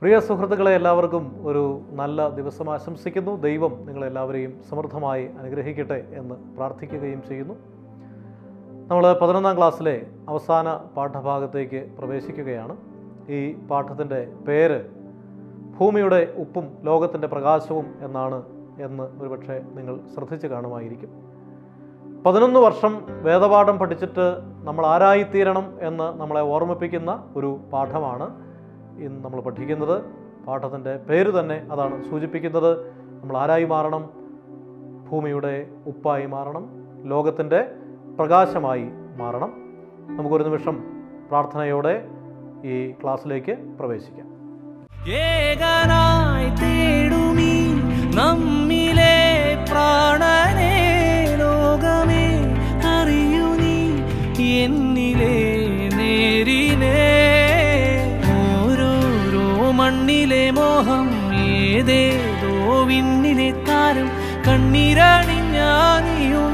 പ്രിയ സുഹൃത്തുക്കളെ എല്ലാവർക്കും ഒരു നല്ല ദിവസം ആശംസിക്കുന്നു ദൈവം നിങ്ങളെല്ലാവരെയും സമൃദ്ധമായി അനുഗ്രഹിക്കട്ടെ എന്ന് പ്രാർത്ഥിക്കുകയും ചെയ്യുന്നു നമ്മൾ പതിനൊന്നാം ക്ലാസ്സിലെ അവസാന പാഠഭാഗത്തേക്ക് പ്രവേശിക്കുകയാണ് ഈ പാഠത്തിൻ്റെ പേര് ഭൂമിയുടെ ഉപ്പും ലോകത്തിൻ്റെ പ്രകാശവും എന്നാണ് എന്ന് ഒരുപക്ഷെ നിങ്ങൾ ശ്രദ്ധിച്ച് കാണുമായിരിക്കും പതിനൊന്ന് വർഷം വേദപാഠം പഠിച്ചിട്ട് നമ്മൾ ആരായിത്തീരണം എന്ന് നമ്മളെ ഓർമ്മിപ്പിക്കുന്ന ഒരു പാഠമാണ് ഇന്ന് നമ്മൾ പഠിക്കുന്നത് പാഠത്തിൻ്റെ പേര് തന്നെ അതാണ് സൂചിപ്പിക്കുന്നത് നമ്മൾ ആരായി മാറണം ഭൂമിയുടെ ഉപ്പായി മാറണം ലോകത്തിൻ്റെ പ്രകാശമായി മാറണം നമുക്കൊരു നിമിഷം പ്രാർത്ഥനയോടെ ഈ ക്ലാസ്സിലേക്ക് പ്രവേശിക്കാം ഏകനായി തേടുമീ നമ്മിലെ പ്രാണനെ ലോകമേ അറിയൂ നീ എന്നിലെ നേരിനെ ഓരോരോ മണ്ണിലെ മോഹം ഏതേതോ വിണ്ണിലെ താരം കണ്ണീരണിഞ്ഞാനിയും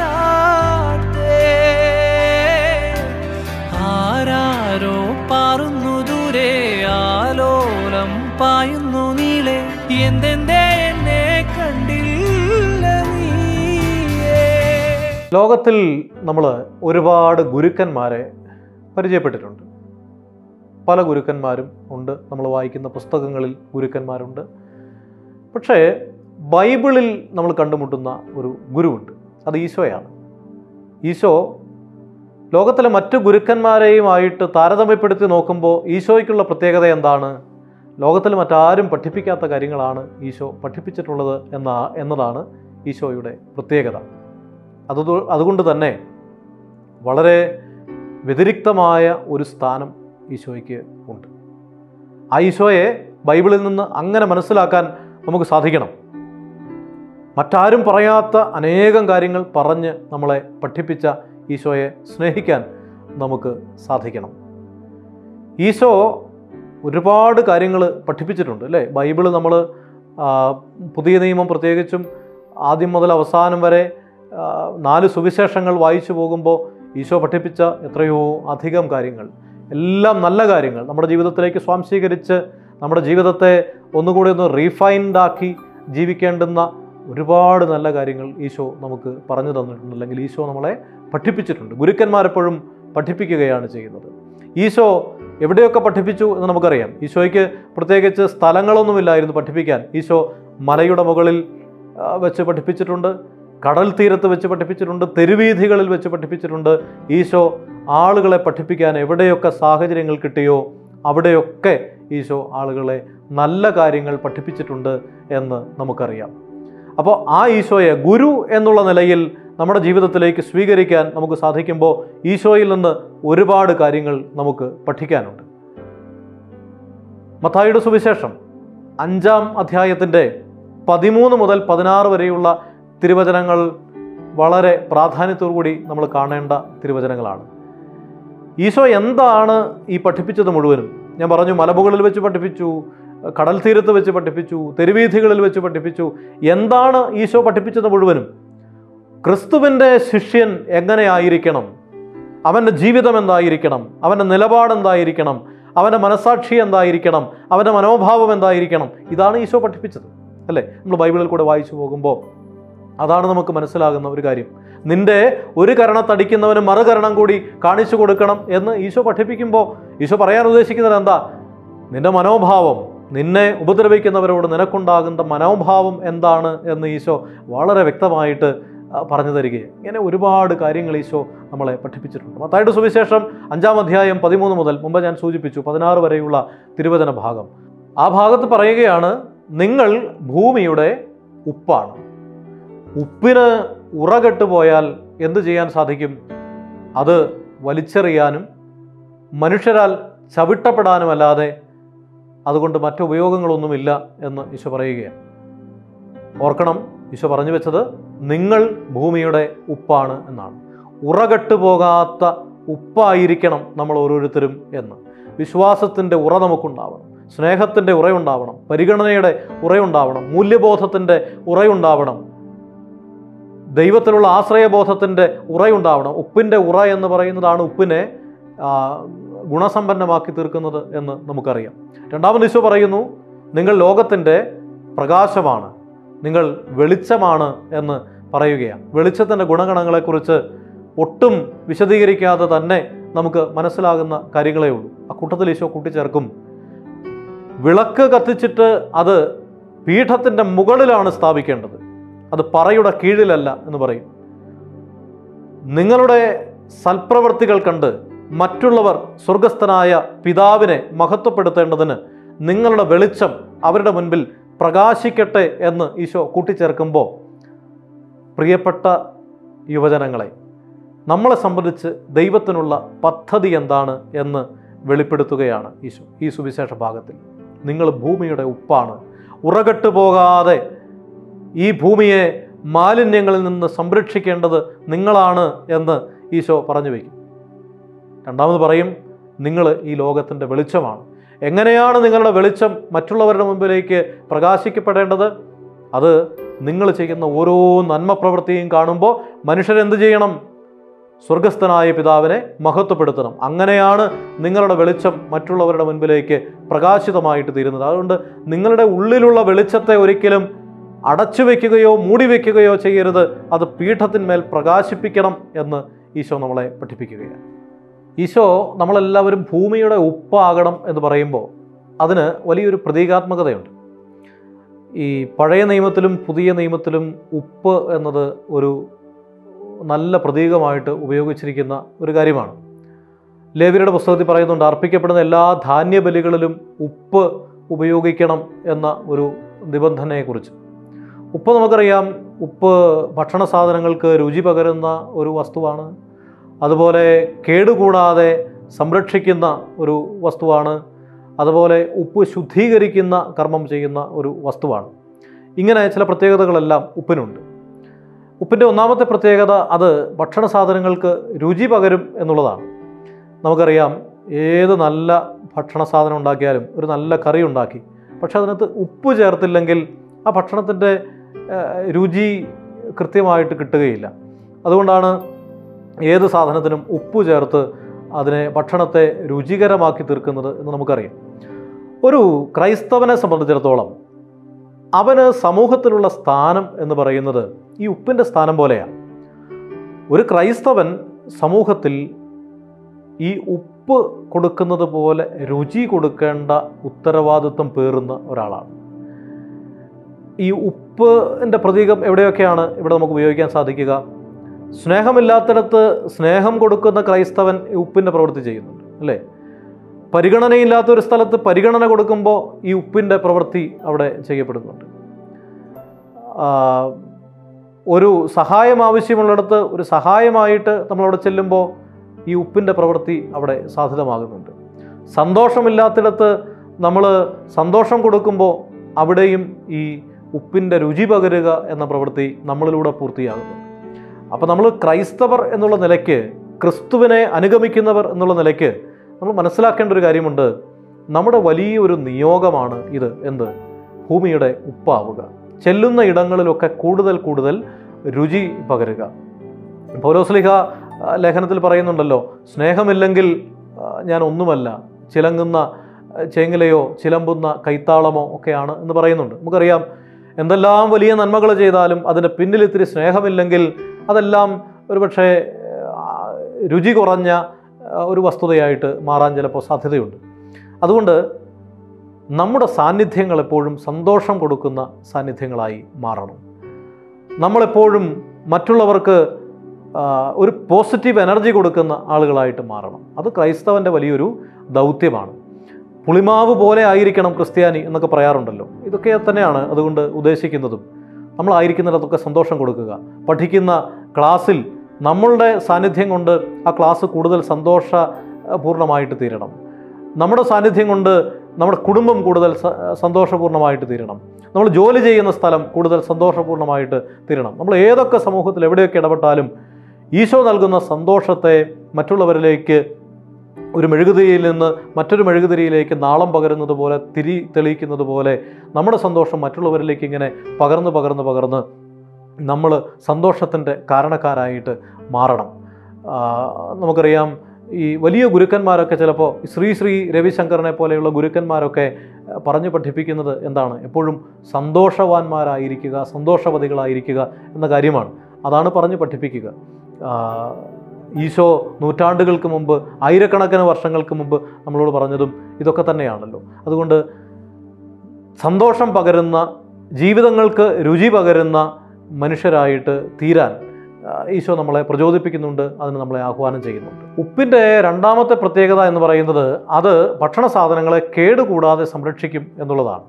വരാത്തേ ആരാരോ പാറുന്നു ദൂരെ ആലോലം പായുന്നു നീളെ എന്തെന്തേ എന്നെ കണ്ടില്ല നീയേ ലോകത്തിൽ നമ്മൾ ഒരുപാട് ഗുരുക്കന്മാരെ പരിചയപ്പെട്ടിട്ടുണ്ട് പല ഗുരുക്കന്മാരും ഉണ്ട് നമ്മൾ വായിക്കുന്ന പുസ്തകങ്ങളിൽ ഗുരുക്കന്മാരുണ്ട് പക്ഷേ ബൈബിളിൽ നമ്മൾ കണ്ടുമുട്ടുന്ന ഒരു ഗുരുവുണ്ട് അത് ഈശോയാണ് ഈശോ ലോകത്തിലെ മറ്റു ഗുരുക്കന്മാരെയുമായിട്ട് താരതമ്യപ്പെടുത്തി നോക്കുമ്പോൾ ഈശോയ്ക്കുള്ള പ്രത്യേകത എന്താണ് ലോകത്തിൽ മറ്റാരും പഠിപ്പിക്കാത്ത കാര്യങ്ങളാണ് ഈശോ പഠിപ്പിച്ചിട്ടുള്ളത് എന്ന എന്നതാണ് ഈശോയുടെ പ്രത്യേകത അത് അതുകൊണ്ട് തന്നെ വളരെ വ്യതിരിക്തമായ ഒരു സ്ഥാനം ഈശോയ്ക്ക് ഉണ്ട് ആ ഈശോയെ ബൈബിളിൽ നിന്ന് അങ്ങനെ മനസ്സിലാക്കാൻ നമുക്ക് സാധിക്കണം മറ്റാരും പറയാത്ത അനേകം കാര്യങ്ങൾ പറഞ്ഞ് നമ്മളെ പഠിപ്പിച്ച ഈശോയെ സ്നേഹിക്കാൻ നമുക്ക് സാധിക്കണം ഈശോ ഒരുപാട് കാര്യങ്ങൾ പഠിപ്പിച്ചിട്ടുണ്ട് അല്ലേ ബൈബിള് നമ്മൾ പുതിയ നിയമം പ്രത്യേകിച്ചും ആദ്യം മുതൽ അവസാനം വരെ ആ, നാല് സുവിശേഷങ്ങൾ വായിച്ചു പോകുമ്പോൾ ഈശോ പഠിപ്പിച്ച എത്രയോ അധികം കാര്യങ്ങൾ എല്ലാം നല്ല കാര്യങ്ങൾ നമ്മുടെ ജീവിതത്തിലേക്ക് സ്വാംശീകരിച്ച് നമ്മുടെ ജീവിതത്തെ ഒന്നുകൂടി ഒന്ന് റീഫൈൻഡ് ആക്കി ജീവിക്കേണ്ടുന്ന ഒരുപാട് നല്ല കാര്യങ്ങൾ ഈശോ നമുക്ക് പറഞ്ഞു തന്നിട്ടുണ്ട് അല്ലെങ്കിൽ ഈശോ നമ്മളെ പഠിപ്പിച്ചിട്ടുണ്ട് ഗുരുക്കന്മാരെപ്പോഴും പഠിപ്പിക്കുകയാണ് ചെയ്യുന്നത് ഈശോ എവിടെയൊക്കെ പഠിപ്പിച്ചു എന്ന് നമുക്കറിയാം ഈശോയ്ക്ക് പ്രത്യേകിച്ച് സ്ഥലങ്ങളൊന്നുമില്ലായിരുന്നു പഠിപ്പിക്കാൻ ഈശോ മലയുടെ മുകളിൽ ആ, വെച്ച് പഠിപ്പിച്ചിട്ടുണ്ട് കടൽ തീരത്ത് വെച്ച് പഠിപ്പിച്ചിട്ടുണ്ട് തെരുവീഥികളിൽ വെച്ച് പഠിപ്പിച്ചിട്ടുണ്ട് ഈശോ ആളുകളെ പഠിപ്പിക്കാൻ എവിടെയൊക്കെ സാഹചര്യങ്ങൾ കിട്ടിയോ അവിടെയൊക്കെ ഈശോ ആളുകളെ നല്ല കാര്യങ്ങൾ പഠിപ്പിച്ചിട്ടുണ്ട് എന്ന് നമുക്കറിയാം അപ്പോൾ ആ ഈശോയെ ഗുരു എന്നുള്ള നിലയിൽ നമ്മുടെ ജീവിതത്തിലേക്ക് സ്വീകരിക്കാൻ നമുക്ക് സാധിക്കുമ്പോൾ ഈശോയിൽ നിന്ന് ഒരുപാട് കാര്യങ്ങൾ നമുക്ക് പഠിക്കാനുണ്ട് മത്തായിയുടെ സുവിശേഷം അഞ്ചാം അധ്യായത്തിൻ്റെ പതിമൂന്ന് മുതൽ പതിനാറ് വരെയുള്ള തിരുവചനങ്ങൾ വളരെ പ്രാധാന്യത്തോടുകൂടി നമ്മൾ കാണേണ്ട തിരുവചനങ്ങളാണ് ഈശോ എന്താണ് ഈ പഠിപ്പിച്ചത് മുഴുവനും ഞാൻ പറഞ്ഞു മലമുകളിൽ വെച്ച് പഠിപ്പിച്ചു കടൽ തീരത്ത് വെച്ച് പഠിപ്പിച്ചു തെരുവീഥികളിൽ വെച്ച് പഠിപ്പിച്ചു എന്താണ് ഈശോ പഠിപ്പിച്ചത് മുഴുവനും ക്രിസ്തുവിൻ്റെ ശിഷ്യൻ എങ്ങനെയായിരിക്കണം അവൻ്റെ ജീവിതം എന്തായിരിക്കണം അവൻ്റെ നിലപാട് എന്തായിരിക്കണം അവൻ്റെ മനസാക്ഷി എന്തായിരിക്കണം അവൻ്റെ മനോഭാവം എന്തായിരിക്കണം ഇതാണ് ഈശോ പഠിപ്പിച്ചത് അല്ലേ നമ്മൾ ബൈബിളിൽ കൂടെ വായിച്ചു പോകുമ്പോൾ അതാണ് നമുക്ക് മനസ്സിലാകുന്ന ഒരു കാര്യം നിന്റെ ഒരു കരണത്തടിക്കുന്നവന് മറുകരണം കൂടി കാണിച്ചു കൊടുക്കണം എന്ന് ഈശോ പഠിപ്പിക്കുമ്പോൾ ഈശോ പറയാൻ ഉദ്ദേശിക്കുന്നത് എന്താ നിന്റെ മനോഭാവം നിന്നെ ഉപദ്രവിക്കുന്നവരോട് നിനക്കുണ്ടാകുന്ന മനോഭാവം എന്താണ് എന്ന് ഈശോ വളരെ വ്യക്തമായിട്ട് ആ, പറഞ്ഞു തരികയും ഇങ്ങനെ ഒരുപാട് കാര്യങ്ങൾ ഈശോ നമ്മളെ പഠിപ്പിച്ചിട്ടുണ്ട് മത്തായിട്ട് സുവിശേഷം അഞ്ചാം അധ്യായം പതിമൂന്ന് മുതൽ മുമ്പ് ഞാൻ സൂചിപ്പിച്ചു പതിനാറ് വരെയുള്ള തിരുവചന ഭാഗം ആ ഭാഗത്ത് പറയുകയാണ് നിങ്ങൾ ഭൂമിയുടെ ഉപ്പാണ് ഉപ്പിന് ഉറകെട്ട് പോയാൽ എന്ത് ചെയ്യാൻ സാധിക്കും അത് വലിച്ചെറിയാനും മനുഷ്യരാൽ ചവിട്ടപ്പെടാനുമല്ലാതെ അതുകൊണ്ട് മറ്റു ഉപയോഗങ്ങളൊന്നുമില്ല എന്ന് ഈശോ പറയുകയാണ് ഓർക്കണം ഈശോ പറഞ്ഞു വെച്ചത് നിങ്ങൾ ഭൂമിയുടെ ഉപ്പാണ് എന്നാണ് ഉറകെട്ട് പോകാത്ത ഉപ്പായിരിക്കണം നമ്മൾ ഓരോരുത്തരും എന്ന് വിശ്വാസത്തിൻ്റെ ഉറ നമുക്കുണ്ടാവണം സ്നേഹത്തിൻ്റെ ഉറയുണ്ടാവണം പരിഗണനയുടെ ഉറയുണ്ടാവണം മൂല്യബോധത്തിൻ്റെ ഉറയുണ്ടാവണം ദൈവത്തിലുള്ള ആശ്രയബോധത്തിൻ്റെ ഉറയുണ്ടാവണം ഉപ്പിൻ്റെ ഉറ എന്ന് പറയുന്നതാണ് ഉപ്പിനെ ആ, ഗുണസമ്പന്നമാക്കി തീർക്കുന്നത് എന്ന് നമുക്കറിയാം രണ്ടാമത് ഈശോ പറയുന്നു നിങ്ങൾ ലോകത്തിൻ്റെ പ്രകാശമാണ് നിങ്ങൾ വെളിച്ചമാണ് എന്ന് പറയുകയാണ് വെളിച്ചത്തിൻ്റെ ഗുണഗണങ്ങളെക്കുറിച്ച് ഒട്ടും വിശദീകരിക്കാതെ തന്നെ നമുക്ക് മനസ്സിലാകുന്ന കാര്യങ്ങളേ ഉള്ളൂ ആ കൂട്ടത്തിൽ ഈശോ കൂട്ടിച്ചേർക്കും വിളക്ക് കത്തിച്ചിട്ട് അത് പീഠത്തിൻ്റെ മുകളിലാണ് സ്ഥാപിക്കേണ്ടത് അത് പറയുടെ കീഴിലല്ല എന്ന് പറയും നിങ്ങളുടെ സൽപ്രവൃത്തികൾ കണ്ട് മറ്റുള്ളവർ സ്വർഗസ്ഥനായ പിതാവിനെ മഹത്വപ്പെടുത്തേണ്ടതിന് നിങ്ങളുടെ വെളിച്ചം അവരുടെ മുൻപിൽ പ്രകാശിക്കട്ടെ എന്ന് ഈശോ കൂട്ടിച്ചേർക്കുമ്പോൾ പ്രിയപ്പെട്ട യുവജനങ്ങളെ നമ്മളെ സംബന്ധിച്ച് ദൈവത്തിനുള്ള പദ്ധതി എന്താണ് എന്ന് വെളിപ്പെടുത്തുകയാണ് ഈശോ ഈ സുവിശേഷ ഭാഗത്തിൽ നിങ്ങൾ ഭൂമിയുടെ ഉപ്പാണ് ഉറകെട്ട് പോകാതെ ഈ ഭൂമിയെ മാലിന്യങ്ങളിൽ നിന്ന് സംരക്ഷിക്കേണ്ടത് നിങ്ങളാണ് എന്ന് ഈശോ പറഞ്ഞു വയ്ക്കും രണ്ടാമത് പറയും നിങ്ങൾ ഈ ലോകത്തിൻ്റെ വെളിച്ചമാണ് എങ്ങനെയാണ് നിങ്ങളുടെ വെളിച്ചം മറ്റുള്ളവരുടെ മുമ്പിലേക്ക് പ്രകാശിക്കപ്പെടേണ്ടത് അത് നിങ്ങൾ ചെയ്യുന്ന ഓരോ നന്മ പ്രവൃത്തിയും കാണുമ്പോൾ മനുഷ്യരെന്ത് ചെയ്യണം സ്വർഗസ്ഥനായ പിതാവിനെ മഹത്വപ്പെടുത്തണം അങ്ങനെയാണ് നിങ്ങളുടെ വെളിച്ചം മറ്റുള്ളവരുടെ മുൻപിലേക്ക് പ്രകാശിതമായിട്ട് തീരുന്നത് അതുകൊണ്ട് നിങ്ങളുടെ ഉള്ളിലുള്ള വെളിച്ചത്തെ ഒരിക്കലും അടച്ചു വയ്ക്കുകയോ മൂടി വയ്ക്കുകയോ ചെയ്യരുത് അത് പീഠത്തിന്മേൽ പ്രകാശിപ്പിക്കണം എന്ന് ഈശോ നമ്മളെ പഠിപ്പിക്കുകയാണ് ഈശോ നമ്മളെല്ലാവരും ഭൂമിയുടെ ഉപ്പാകണം എന്ന് പറയുമ്പോൾ അതിന് വലിയൊരു പ്രതീകാത്മകതയുണ്ട് ഈ പഴയ നിയമത്തിലും പുതിയ നിയമത്തിലും ഉപ്പ് എന്നത് ഒരു നല്ല പ്രതീകമായിട്ട് ഉപയോഗിച്ചിരിക്കുന്ന ഒരു കാര്യമാണ് ലേവിയുടെ പുസ്തകത്തിൽ പറയുന്നുണ്ട് അർപ്പിക്കപ്പെടുന്ന എല്ലാ ധാന്യബലികളിലും ഉപ്പ് ഉപയോഗിക്കണം എന്ന ഒരു നിബന്ധനയെക്കുറിച്ച് ഉപ്പ് നമുക്കറിയാം ഉപ്പ് ഭക്ഷണ സാധനങ്ങൾക്ക് രുചി പകരുന്ന ഒരു വസ്തുവാണ് അതുപോലെ കേടുകൂടാതെ സംരക്ഷിക്കുന്ന ഒരു വസ്തുവാണ് അതുപോലെ ഉപ്പ് ശുദ്ധീകരിക്കുന്ന കർമ്മം ചെയ്യുന്ന ഒരു വസ്തുവാണ് ഇങ്ങനെ ചില പ്രത്യേകതകളെല്ലാം ഉപ്പിനുണ്ട് ഉപ്പിൻ്റെ ഒന്നാമത്തെ പ്രത്യേകത അത് ഭക്ഷണ സാധനങ്ങൾക്ക് രുചി പകരും എന്നുള്ളതാണ് നമുക്കറിയാം ഏത് നല്ല ഭക്ഷണ സാധനം ഉണ്ടാക്കിയാലും ഒരു നല്ല കറി ഉണ്ടാക്കി പക്ഷെ അതിനകത്ത് ഉപ്പ് ചേർത്തില്ലെങ്കിൽ ആ ഭക്ഷണത്തിൻ്റെ രുചി കൃത്യമായിട്ട് കിട്ടുകയില്ല അതുകൊണ്ടാണ് ഏത് സാധനത്തിനും ഉപ്പ് ചേർത്ത് അതിനെ ഭക്ഷണത്തെ രുചികരമാക്കി തീർക്കുന്നത് എന്ന് നമുക്കറിയാം ഒരു ക്രൈസ്തവനെ സംബന്ധിച്ചിടത്തോളം അവന് സമൂഹത്തിലുള്ള സ്ഥാനം എന്ന് പറയുന്നത് ഈ ഉപ്പിൻ്റെ സ്ഥാനം പോലെയാണ് ഒരു ക്രൈസ്തവൻ സമൂഹത്തിൽ ഈ ഉപ്പ് കൊടുക്കുന്നത് പോലെ രുചി കൊടുക്കേണ്ട ഉത്തരവാദിത്വം പേറുന്ന ഒരാളാണ് ഈ ഉപ്പിൻ്റെ പ്രതീകം എവിടെയൊക്കെയാണ് ഇവിടെ നമുക്ക് ഉപയോഗിക്കാൻ സാധിക്കുക സ്നേഹമില്ലാത്തിടത്ത് സ്നേഹം കൊടുക്കുന്ന ക്രൈസ്തവൻ ഈ ഉപ്പിൻ്റെ പ്രവൃത്തി ചെയ്യുന്നുണ്ട് അല്ലേ പരിഗണനയില്ലാത്ത ഒരു സ്ഥലത്ത് പരിഗണന കൊടുക്കുമ്പോൾ ഈ ഉപ്പിൻ്റെ പ്രവൃത്തി അവിടെ ചെയ്യപ്പെടുന്നുണ്ട് ആ, ഒരു സഹായം ആവശ്യമുള്ളിടത്ത് ഒരു സഹായമായിട്ട് നമ്മളവിടെ ചെല്ലുമ്പോൾ ഈ ഉപ്പിൻ്റെ പ്രവൃത്തി അവിടെ സാധ്യതമാകുന്നുണ്ട് സന്തോഷമില്ലാത്തിടത്ത് നമ്മൾ സന്തോഷം കൊടുക്കുമ്പോൾ അവിടെയും ഈ ഉപ്പിൻ്റെ രുചി പകരുക എന്ന പ്രവൃത്തി നമ്മളിലൂടെ പൂർത്തിയാകുന്നു അപ്പോൾ നമ്മൾ ക്രൈസ്തവർ എന്നുള്ള നിലയ്ക്ക് ക്രിസ്തുവിനെ അനുഗമിക്കുന്നവർ എന്നുള്ള നിലയ്ക്ക് നമ്മൾ മനസ്സിലാക്കേണ്ട ഒരു കാര്യമുണ്ട് നമ്മുടെ വലിയൊരു നിയോഗമാണ് ഇത് എന്ത് ഭൂമിയുടെ ഉപ്പാവുക ചെല്ലുന്ന ഇടങ്ങളിലൊക്കെ കൂടുതൽ കൂടുതൽ രുചി പകരുക പൗലോസ്ലിഹ ആ, ലേഖനത്തിൽ പറയുന്നുണ്ടല്ലോ സ്നേഹമില്ലെങ്കിൽ ആ, ഞാൻ ഒന്നുമല്ല ചിലങ്ങുന്ന ആ, ചേങ്ങിലയോ ചിലമ്പുന്ന കൈത്താളമോ ഒക്കെയാണ് എന്ന് പറയുന്നുണ്ട് നമുക്കറിയാം എന്തെല്ലാം വലിയ നന്മകൾ ചെയ്താലും അതിൻ്റെ പിന്നിൽ ഇത്തിരി സ്നേഹമില്ലെങ്കിൽ അതെല്ലാം ഒരുപക്ഷെ ആ, രുചി കുറഞ്ഞ ആ, ഒരു വസ്തുതയായിട്ട് മാറാൻ ചിലപ്പോൾ സാധ്യതയുണ്ട് അതുകൊണ്ട് നമ്മുടെ സാന്നിധ്യങ്ങൾ എപ്പോഴും സന്തോഷം കൊടുക്കുന്ന സാന്നിധ്യങ്ങളായി മാറണം നമ്മളെപ്പോഴും മറ്റുള്ളവർക്ക് ആ, ഒരു പോസിറ്റീവ് എനർജി കൊടുക്കുന്ന ആളുകളായിട്ട് മാറണം അത് ക്രൈസ്തവൻ്റെ വലിയൊരു ദൗത്യമാണ് പുളിമാവ് പോലെ ആയിരിക്കണം ക്രിസ്ത്യാനി എന്നൊക്കെ പറയാറുണ്ടല്ലോ ഇതൊക്കെ തന്നെയാണ് അതുകൊണ്ട് ഉദ്ദേശിക്കുന്നതും നമ്മളായിരിക്കുന്നിടത്തൊക്കെ സന്തോഷം കൊടുക്കുക പഠിക്കുന്ന ക്ലാസ്സിൽ നമ്മളുടെ സാന്നിധ്യം കൊണ്ട് ആ ക്ലാസ് കൂടുതൽ സന്തോഷപൂർണ്ണമായിട്ട് തീരണം നമ്മുടെ സാന്നിധ്യം കൊണ്ട് നമ്മുടെ കുടുംബം കൂടുതൽ സ- സന്തോഷപൂർണ്ണമായിട്ട് തീരണം നമ്മൾ ജോലി ചെയ്യുന്ന സ്ഥലം കൂടുതൽ സന്തോഷപൂർണ്ണമായിട്ട് തീരണം നമ്മൾ ഏതൊക്കെ സമൂഹത്തിൽ എവിടെയൊക്കെ ഇടപെട്ടാലും ഈശോ നൽകുന്ന സന്തോഷത്തെ മറ്റുള്ളവരിലേക്ക് ഒരു മെഴുകുതിരിയിൽ നിന്ന് മറ്റൊരു മെഴുകുതിരിയിലേക്ക് നാളം പകരുന്നത് പോലെ തിരി തെളിയിക്കുന്നത് പോലെ നമ്മുടെ സന്തോഷം മറ്റുള്ളവരിലേക്ക് ഇങ്ങനെ പകർന്ന് പകർന്ന് പകർന്ന് നമ്മൾ സന്തോഷത്തിൻ്റെ കാരണക്കാരായിട്ട് മാറണം ആ, നമുക്കറിയാം ഈ വലിയ ഗുരുക്കന്മാരൊക്കെ ചിലപ്പോൾ ശ്രീ ശ്രീ രവിശങ്കറിനെ പോലെയുള്ള ഗുരുക്കന്മാരൊക്കെ ഏഹ്, പറഞ്ഞു പഠിപ്പിക്കുന്നത് എന്താണ് എപ്പോഴും സന്തോഷവാന്മാരായിരിക്കുക സന്തോഷവതികളായിരിക്കുക എന്ന കാര്യമാണ് അതാണ് പറഞ്ഞു പഠിപ്പിക്കുക ആ, ഈശോ നൂറ്റാണ്ടുകൾക്ക് മുമ്പ് ആയിരക്കണക്കിന് വർഷങ്ങൾക്ക് മുമ്പ് നമ്മളോട് പറഞ്ഞതും ഇതൊക്കെ തന്നെയാണല്ലോ അതുകൊണ്ട് സന്തോഷം പകരുന്ന ജീവിതങ്ങൾക്ക് രുചി പകരുന്ന മനുഷ്യരായിട്ട് തീരാൻ ആ, ഈശോ നമ്മളെ പ്രചോദിപ്പിക്കുന്നുണ്ട് അതിന് നമ്മളെ ആഹ്വാനം ചെയ്യുന്നുണ്ട് ഉപ്പിൻ്റെ രണ്ടാമത്തെ പ്രത്യേകത എന്ന് പറയുന്നത് അത് ഭക്ഷണ സാധനങ്ങളെ കേടുകൂടാതെ സംരക്ഷിക്കും എന്നുള്ളതാണ്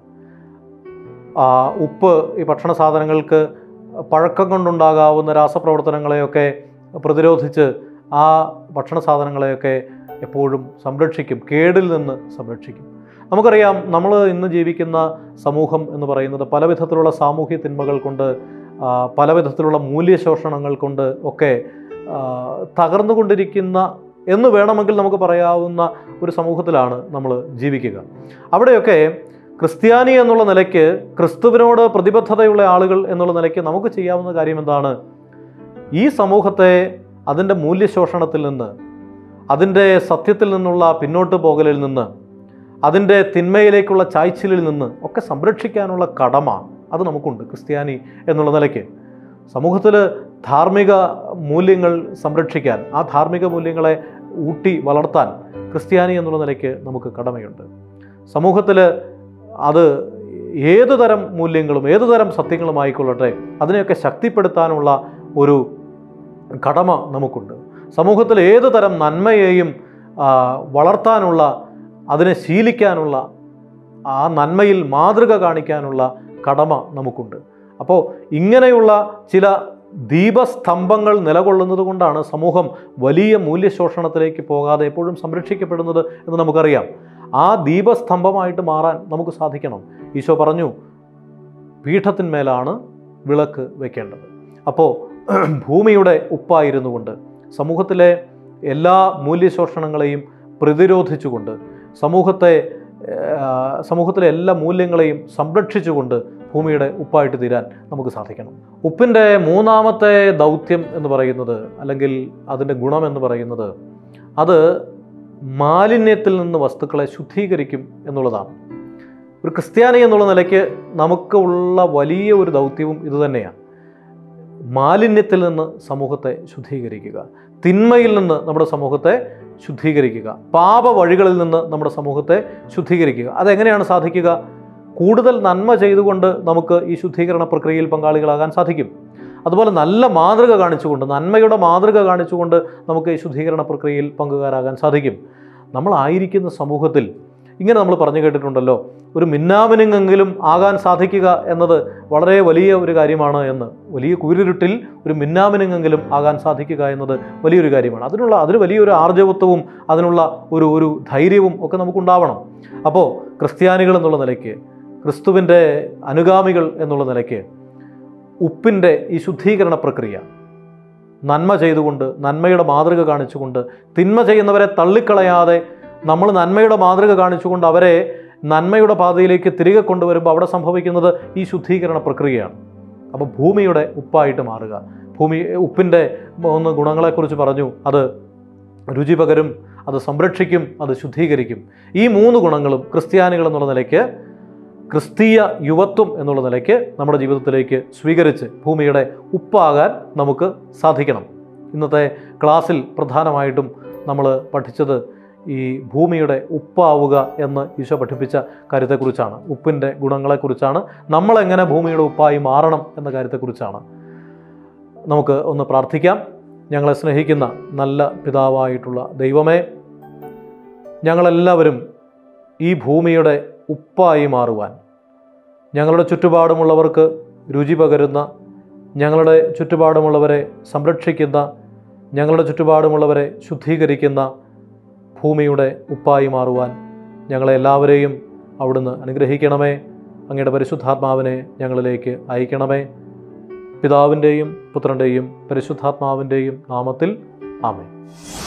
ആ, ഉപ്പ് ഈ ഭക്ഷണ സാധനങ്ങൾക്ക് പഴക്കം കൊണ്ടുണ്ടാകാവുന്ന രാസപ്രവർത്തനങ്ങളെയൊക്കെ പ്രതിരോധിച്ച് ആ ഭക്ഷണ സാധനങ്ങളെയൊക്കെ എപ്പോഴും സംരക്ഷിക്കും കേടിൽ നിന്ന് സംരക്ഷിക്കും നമുക്കറിയാം നമ്മൾ ഇന്ന് ജീവിക്കുന്ന സമൂഹം എന്ന് പറയുന്നത് പല വിധത്തിലുള്ള സാമൂഹ്യ തിന്മകൾ കൊണ്ട് ആ, പല വിധത്തിലുള്ള മൂല്യശോഷണങ്ങൾ കൊണ്ട് ഒക്കെ ആ, തകർന്നുകൊണ്ടിരിക്കുന്ന എന്ന് വേണമെങ്കിൽ നമുക്ക് പറയാവുന്ന ഒരു സമൂഹത്തിലാണ് നമ്മൾ ജീവിക്കുക അവിടെയൊക്കെ ക്രിസ്ത്യാനി എന്നുള്ള നിലയ്ക്ക് ക്രിസ്തുവിനോട് പ്രതിബദ്ധതയുള്ള ആളുകൾ എന്നുള്ള നിലയ്ക്ക് നമുക്ക് ചെയ്യാവുന്ന കാര്യം എന്താണ് ഈ സമൂഹത്തെ അതിൻ്റെ മൂല്യശോഷണത്തിൽ നിന്ന് അതിൻ്റെ സത്യത്തിൽ നിന്നുള്ള പിന്നോട്ട് പോകലിൽ നിന്ന് അതിൻ്റെ തിന്മയിലേക്കുള്ള ചായ്ച്ചിലിൽ നിന്ന് ഒക്കെ സംരക്ഷിക്കാനുള്ള കടമ അത് നമുക്കുണ്ട് ക്രിസ്ത്യാനി എന്നുള്ള നിലയ്ക്ക് സമൂഹത്തിൽ ധാർമ്മിക മൂല്യങ്ങൾ സംരക്ഷിക്കാൻ ആ ധാർമ്മിക മൂല്യങ്ങളെ ഊട്ടി വളർത്താൻ ക്രിസ്ത്യാനി എന്നുള്ള നിലയ്ക്ക് നമുക്ക് കടമയുണ്ട് സമൂഹത്തിൽ അത് ഏതു തരം മൂല്യങ്ങളും ഏതു തരം സത്യങ്ങളും ആയിക്കൊള്ളട്ടെ അതിനെയൊക്കെ ശക്തിപ്പെടുത്താനുള്ള ഒരു കടമ നമുക്കുണ്ട് സമൂഹത്തിൽ ഏതു തരം നന്മയെയും ആ, വളർത്താനുള്ള അതിനെ ശീലിക്കാനുള്ള ആ നന്മയിൽ മാതൃക കാണിക്കാനുള്ള കടമ നമുക്കുണ്ട് അപ്പോൾ ഇങ്ങനെയുള്ള ചില ദീപസ്തംഭങ്ങൾ നിലകൊള്ളുന്നത് കൊണ്ടാണ് സമൂഹം വലിയ മൂല്യശോഷണത്തിലേക്ക് പോകാതെ എപ്പോഴും സംരക്ഷിക്കപ്പെടുന്നത് എന്ന് നമുക്കറിയാം ആ ദീപസ്തംഭമായിട്ട് മാറാൻ നമുക്ക് സാധിക്കണം ഈശോ പറഞ്ഞു പീഠത്തിന്മേലാണ് വിളക്ക് വെക്കേണ്ടത് അപ്പോൾ ഭൂമിയുടെ ഉപ്പായിരുന്നു കൊണ്ട് സമൂഹത്തിലെ എല്ലാ മൂല്യശോഷണങ്ങളെയും പ്രതിരോധിച്ചുകൊണ്ട് സമൂഹത്തെ ആ, സമൂഹത്തിലെ എല്ലാ മൂല്യങ്ങളെയും സംരക്ഷിച്ചുകൊണ്ട് ഭൂമിയുടെ ഉപ്പായിട്ട് തീരാൻ നമുക്ക് സാധിക്കണം ഉപ്പിൻ്റെ മൂന്നാമത്തെ ദൗത്യം എന്ന് പറയുന്നത് അല്ലെങ്കിൽ അതിൻ്റെ ഗുണം എന്ന് പറയുന്നത് അത് മാലിന്യത്തിൽ നിന്ന് വസ്തുക്കളെ ശുദ്ധീകരിക്കും എന്നുള്ളതാണ് ഒരു ക്രിസ്ത്യാനി എന്നുള്ള നിലയ്ക്ക് നമുക്ക് ഉള്ള വലിയ ഒരു ദൗത്യവും ഇതുതന്നെയാണ് മാലിന്യത്തിൽ നിന്ന് സമൂഹത്തെ ശുദ്ധീകരിക്കുക തിന്മയിൽ നിന്ന് നമ്മുടെ സമൂഹത്തെ ശുദ്ധീകരിക്കുക പാപ വഴികളിൽ നിന്ന് നമ്മുടെ സമൂഹത്തെ ശുദ്ധീകരിക്കുക അതെങ്ങനെയാണ് സാധിക്കുക കൂടുതൽ നന്മ ചെയ്തുകൊണ്ട് നമുക്ക് ഈ ശുദ്ധീകരണ പ്രക്രിയയിൽ പങ്കാളികളാകാൻ സാധിക്കും അതുപോലെ നല്ല മാതൃക കാണിച്ചുകൊണ്ട് നന്മയുടെ മാതൃക കാണിച്ചുകൊണ്ട് നമുക്ക് ഈ ശുദ്ധീകരണ പ്രക്രിയയിൽ പങ്കുകാരാകാൻ സാധിക്കും നമ്മളായിരിക്കുന്ന സമൂഹത്തിൽ ഇങ്ങനെ നമ്മൾ പറഞ്ഞു കേട്ടിട്ടുണ്ടല്ലോ ഒരു മിന്നാമിനുങ്ങെങ്കിലും ആകാൻ സാധിക്കുക എന്നത് വളരെ വലിയ ഒരു കാര്യമാണ് എന്ന് വലിയ കുരുരുട്ടിൽ ഒരു മിന്നാമിനുങ്ങെങ്കിലും ആകാൻ സാധിക്കുക എന്നത് വലിയൊരു കാര്യമാണ് അതിനുള്ള അതിന് വലിയൊരു ആർജവത്വവും അതിനുള്ള ഒരു ഒരു ധൈര്യവും ഒക്കെ നമുക്കുണ്ടാവണം അപ്പോൾ ക്രിസ്ത്യാനികൾ എന്നുള്ള നിലയ്ക്ക് ക്രിസ്തുവിൻ്റെ അനുഗാമികൾ എന്നുള്ള നിലയ്ക്ക് ഉപ്പിൻ്റെ ഈ ശുദ്ധീകരണ പ്രക്രിയ നന്മ ചെയ്തുകൊണ്ട് നന്മയുടെ മാതൃക കാണിച്ചുകൊണ്ട് തിന്മ ചെയ്യുന്നവരെ തള്ളിക്കളയാതെ നമ്മൾ നന്മയുടെ മാതൃക കാണിച്ചുകൊണ്ട് അവരെ നന്മയുടെ പാതയിലേക്ക് തിരികെ കൊണ്ടുവരുമ്പോൾ അവിടെ സംഭവിക്കുന്നത് ഈ ശുദ്ധീകരണ പ്രക്രിയയാണ് അപ്പോൾ ഭൂമിയുടെ ഉപ്പായിട്ട് മാറുക ഭൂമി ഉപ്പിൻ്റെ മൂന്ന് ഗുണങ്ങളെക്കുറിച്ച് പറഞ്ഞു അത് രുചി പകരും അത് സംരക്ഷിക്കും അത് ശുദ്ധീകരിക്കും ഈ മൂന്ന് ഗുണങ്ങളും ക്രിസ്ത്യാനികൾ എന്നുള്ള നിലയ്ക്ക് ക്രിസ്തീയ യുവത്വം എന്നുള്ള നിലയ്ക്ക് നമ്മുടെ ജീവിതത്തിലേക്ക് സ്വീകരിച്ച് ഭൂമിയുടെ ഉപ്പാകാൻ നമുക്ക് സാധിക്കണം ഇന്നത്തെ ക്ലാസ്സിൽ പ്രധാനമായിട്ടും നമ്മൾ പഠിച്ചത് ഈ ഭൂമിയുടെ ഉപ്പാവുക എന്ന് ഈശോ പഠിപ്പിച്ച കാര്യത്തെക്കുറിച്ചാണ് ഉപ്പിൻ്റെ ഗുണങ്ങളെക്കുറിച്ചാണ് നമ്മളെങ്ങനെ ഭൂമിയുടെ ഉപ്പായി മാറണം എന്ന കാര്യത്തെക്കുറിച്ചാണ് നമുക്ക് ഒന്ന് പ്രാർത്ഥിക്കാം ഞങ്ങളെ സ്നേഹിക്കുന്ന നല്ല പിതാവായിട്ടുള്ള ദൈവമേ ഞങ്ങളെല്ലാവരും ഈ ഭൂമിയുടെ ഉപ്പായി മാറുവാൻ ഞങ്ങളുടെ ചുറ്റുപാടുമുള്ളവർക്ക് രുചി പകരുന്ന ഞങ്ങളുടെ ചുറ്റുപാടുമുള്ളവരെ സംരക്ഷിക്കുന്ന ഞങ്ങളുടെ ചുറ്റുപാടുമുള്ളവരെ ശുദ്ധീകരിക്കുന്ന ഭൂമിയുടെ ഉപ്പായി മാറുവാൻ ഞങ്ങളെ എല്ലാവരെയും അവിടുന്ന് അനുഗ്രഹിക്കണമേ അങ്ങയുടെ പരിശുദ്ധാത്മാവിനെ ഞങ്ങളിലേക്ക് അയക്കണമേ പിതാവിൻ്റെയും പുത്രൻ്റെയും പരിശുദ്ധാത്മാവിൻ്റെയും നാമത്തിൽ ആമേ